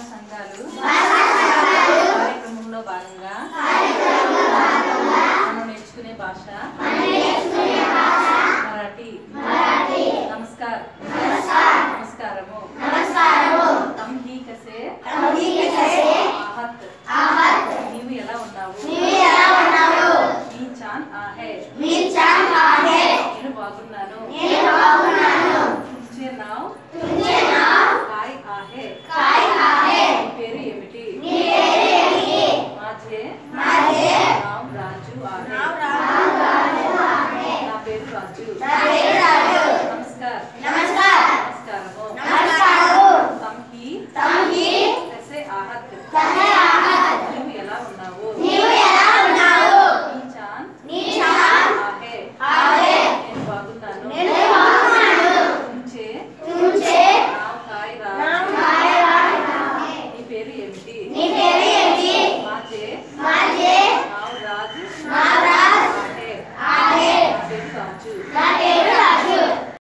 సంఘాలు కార్యక్రమంలో భాగంగా మనం నేర్చుకునే భాష మరాఠీ నమస్కార్ నమస్కారము తమ్ హీ కసే ఆహత్ నీవు ఎలా ఉన్నావు మీ చాన్ ఆహే నేను బాగున్నాను తుమ్చే నావ్ కాయ్ ఆహే నీ పేరు ఏమిటి మాఝే నావ్ రాజు ఆహే నా పేరు రాజు నమస్కార్ నమస్కారము తమ్ హీ కసే ఆహత్ నీవు ఎలా ఉన్నావు మీ చాన్ ఆహే నేను బాగున్నాను తుమ్చే నావ్ కాయ్ రాజు నీ పేరు ఏమిటి మాజే